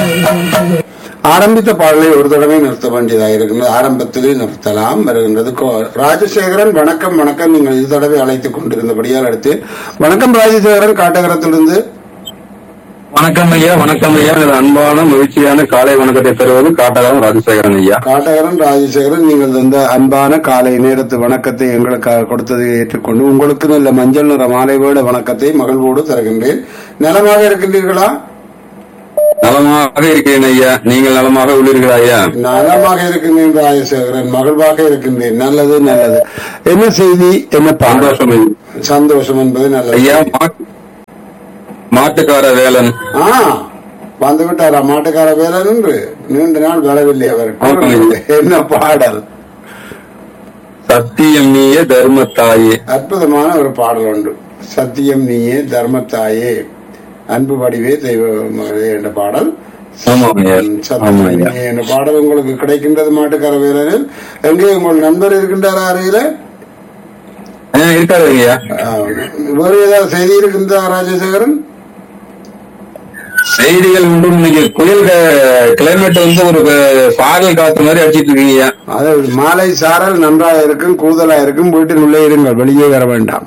ஆரம்பித்த பாடலை ஒரு தடவை நிறுத்த வேண்டியதாக இருக்கின்றது ஆரம்பத்திலே நிறுத்தலாம் வருகின்றது கோ- ராஜசேகரன் வணக்கம் வணக்கம் நீங்கள் இது தடவை அழைத்துக் கொண்டிருந்தபடியால் அடுத்து வணக்கம் ராஜசேகரன் காட்டகரத்திலிருந்து வணக்கம் ஐயா வணக்கம் ஐயா எனது அன்பான மகிழ்ச்சியான காலை வணக்கத்தை தருவது காட்டகம் ராஜசேகரன் ஐயா காட்டகரன் ராஜசேகரன் நீங்கள் தந்த அன்பான காலை நேரத்து வணக்கத்தை எங்களுக்காக கொடுத்ததை ஏற்றுக்கொண்டு உங்களுக்கு நல்ல மஞ்சள் நிற மாலை வேட வணக்கத்தை மகிழ்வோடு தருகின்றேன் நலமாக இருக்கின்றீர்களா நலமாக இருக்கிறேன் ஐயா நீங்கள் நலமாக உள்ளீர்களா ஐயா நலமாக இருக்கின்றேன் ராஜசேகரன் மகிழ்வாக இருக்கின்றேன் நல்லது நல்லது என்ன செய்தி என்ன பாடல் சந்தோஷம் ஐயா. சந்தோஷம் என்பது நல்லது ஐயா மா- மாட்டுக்கார வேலன் ஆ வந்து விட்டாரா மாட்டுக்கார வேலன் என்று நீண்ட நாள் வரவில்லை அவர் ஆமாம். என்ன பாடல் சத்தியம் நீயே தர்மத்தாயே அற்புதமான ஒரு பாடல் உண்டு சத்தியம் நீயே தர்மத்தாயே அன்பு வடிவே தெய்வ மகளே என்ற பாடல் ஆமாம் ஐயா ம், ஆமா சத்தியம் ஐயா நீயே என்ற பாடல் உங்களுக்கு கிடைக்கின்றது மாட்டுக்கார வேலனில் எங்கே உங்கள் நண்பர் இருக்கின்றாரா அருகில ஐயா, இருக்காரு ஐயா ஆ, வேறு ஏதாவது செய்தி இருக்கின்றா ராஜசேகரன் செய்திகள் உண்டு இன்னைக்கு புயல் கிளைமேட் வந்து ஒரு அஹ், சாரல் காத்து மாதிரி அடிச்சிட்டு இருக்கீங்க ஐயா அதாவது மாலை சாரல் நன்றாக இருக்கும் கூதலா இருக்கும் வீட்டின் உள்ளே இருங்கள் வெளியே வர வேண்டாம்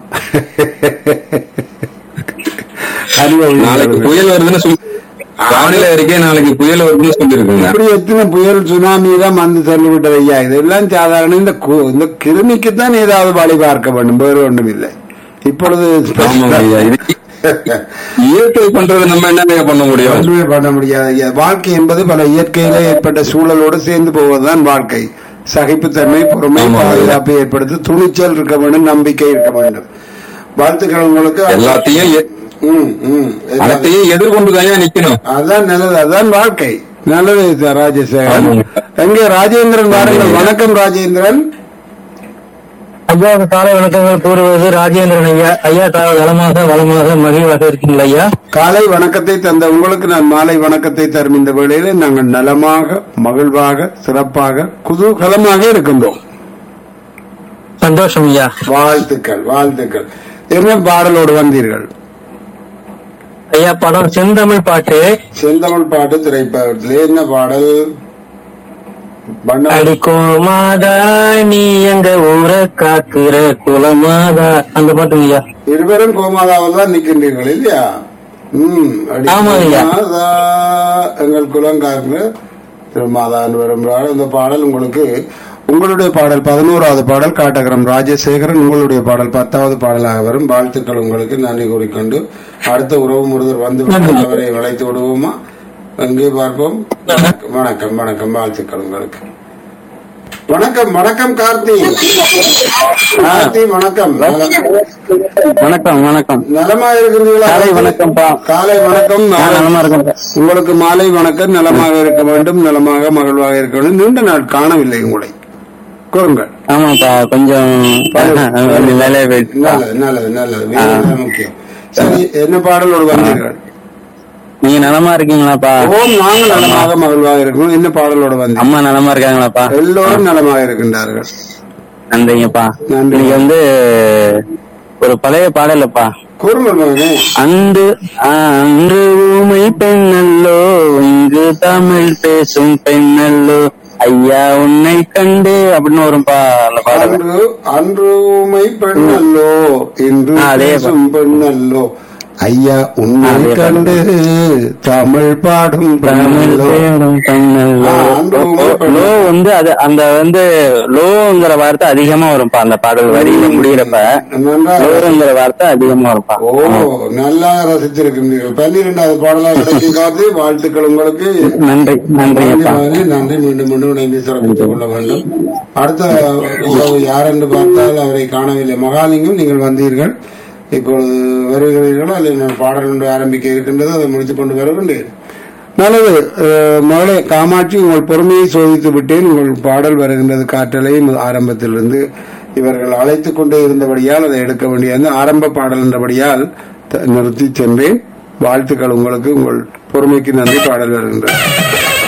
நாளைக்கு அனுபவிங்கள். புயல் வருதுன்னு சொல்லி வானிலை அறிக்கை நாளைக்கு புயல் வருதுன்னு சொல்லிருக்குங்க இப்படி எத்தனை புயல் சுனாமி தான் வந்து தள்ளிவிட்டது ஐயா இதெல்லாம் சாதாரண இந்த கு- இந்த கிருமிக்கு தான் ஏதாவது வழி பார்க்க வேண்டும் வேறு ஒன்றும் இல்லை இப்பொழுது ஆமாங்க ஐயா இது இயற்கை பண்றது நம்ம என்ன பண்ண முடியும் ஒன்றுமே பண்ண முடியாது ஐயா வாழ்க்கை என்பது பல இயற்கையில ஏற்பட்ட சூழலோடு சேர்ந்து போவதுதான் வாழ்க்கை சகிப்புத்தன்மை பொறுமை ஆமாம். பாதுகாப்பை ஏற்படுத்தி துணிச்சல் இருக்க வேண்டும் நம்பிக்கை இருக்க வேண்டும் வாழ்த்துக்கள் உங்களுக்கு எல்லாத்தையும் எ- ம், ம். அனைத்தையும் எதிர்கொண்டு தான் நிக்கணும் அதான் நல்லது அதான் வாழ்க்கை நல்லது சார் ராஜசேகரன் ஆமாங்க. எங்கே ராஜேந்திரன் வாருங்கள் வணக்கம் ராஜேந்திரன் ஐயா காலை வணக்கங்கள் கூறுவது ராஜேந்திரன் ஐயா ஐயா காலை வளமாக வளமாக மகிழ்வாக இருக்கீங்களா ஐயா காலை வணக்கத்தை தந்த உங்களுக்கு நான் மாலை வணக்கத்தை தரும் இந்த வேளையில நாங்கள் நலமாக மகிழ்வாக சிறப்பாக குதூகலமாக இருக்கின்றோம் சந்தோஷம் ஐயா வாழ்த்துக்கள் வாழ்த்துக்கள் என்ன பாடலோடு வந்தீர்கள் ஐயா படம் செந்தமிழ் பாட்டு செந்தமிழ் பாட்டு திரைப்படத்திலே என்ன பாடல் வண்ண- அடிக்கும் மாதா நீ எங்க ஊரை காக்குற குலமாதா அந்த பாட்டுங்க ஐயா இருவரும் கோமாதாவில் தான் நிற்கின்றீர்கள் இல்லையா ம் அடி ஆமாம் ஐயா. கோமாதா, எங்கள் குலங்காரங்க திருமாதான் வரும் பாடல் இந்த பாடல் உங்களுக்கு உங்களுடைய பாடல் பதினோராவது பாடல் காட்டகரம் ராஜசேகரன் உங்களுடைய பாடல் பத்தாவது பாடலாக வரும் வாழ்த்துக்கள் உங்களுக்கு நன்றி கூறிக்கொண்டு அடுத்த உறவு முருகர் வந்து விட்டால் அவரை வளைத்து விடுவோமா அங்கே பார்ப்போம் வணக்கம், வணக்கம் வணக்கம் வாழ்த்துக்கள் உங்களுக்கு வணக்கம் வணக்கம் கார்த்தி கார்த்தி வணக்கம் நல- வணக்கம் வணக்கம் நலமா இருக்கிறீர்களா காலை வணக்கம்ப்பா. காலை வணக்கம் நலமா இருக்கேன் உங்களுக்கு மாலை வணக்கம் நலமாக இருக்க வேண்டும் நலமாக மகிழ்வாக இருக்க வேண்டும் நீண்ட நாள் காணவில்லை உங்களை கூறுங்கள் ஆமாப்பா கொஞ்சம் வேலையை போயிட்டு நல்லது நல்லது நல்லது வீரர்கள் முக்கியம் சரி என்ன பாடலோடு வந்தீர்கள் நீங்க நலமா இருக்கீங்களாப்பா ஓம் நாங்கள் நலமாக மகிழ்வாக இருக்கணும் என்ன பாடலோடு வந்தீங்க அம்மா நலமா இருக்காங்களாப்பா எல்லோரும் நலமாக இருக்கின்றார்கள் நன்றிங்கப்பா நன்றி. இன்னைக்கு வந்து ஒரு பழைய பாடலப்பா கூறுங்கள் மகனே அன்று ஆ, அன்று ஊமை பெண்ணல்லோ இங்கு தமிழ் பேசும் பெண்ணல்லோ ஐயா உன்னை கண்டு அப்படின்னு வரும்பா அந்த பாடல் அன்று அன்று ஊமை பெண்ணல்லோ இன்று ஆ, அதே பேசும் பெண்ணல்லோ ஐயா உன்னை அதே கண்டு தமிழ் பாடும் தமிழ் பெண்ணல்லோ பேரும் பெண்ணல்லோ ஆ, அன்று ஊமை பெண்ணல்லோ. லோ வந்து அது அந்த வந்து லோங்கிற வார்த்தை அதிகமா வரும்பா அந்த பாடல் வரியில முடிகிறப்ப நன்றாக லோங்கிற வார்த்தை அதிகமா வரும்பா ஓ நல்லா ரசித்திருக்கின்றீர்கள் பன்னிரெண்டாவது பாடலாக கிடைக்கும் காத்து வாழ்த்துக்கள் உங்களுக்கு நன்றி நன்றி நன்றிங்கப்பா மகனே, நன்றி மீண்டும் மீண்டும் இணைந்து சிறப்பித்துக் கொள்ள வேண்டும் அடுத்த உறவு யார் என்று பார்த்தால் அவரை காணவில்லை மகாலிங்கம் நீங்கள் வந்தீர்கள் இப்பொழுது வருகிறீர்களா அல்லது நான் பாடல் ஒன்று ஆரம்பிக்க இருக்கின்றது அதை முடித்துக் கொண்டு வருகின்றேன் நல்லது அஹ், மகளே காமாட்சி உங்கள் பொறுமையை சோதித்து விட்டேன் உங்கள் பாடல் வருகின்றது காற்றலை ஆரம்பத்திலிருந்து இவர்கள் அழைத்துக் கொண்டே இருந்தபடியால் அதை எடுக்க வேண்டியது ஆரம்ப பாடல் என்றபடியால் த- நிறுத்தி சென்றேன் வாழ்த்துக்கள் உங்களுக்கு உங்கள் பொறுமைக்கு நன்றி பாடல் வருகின்றது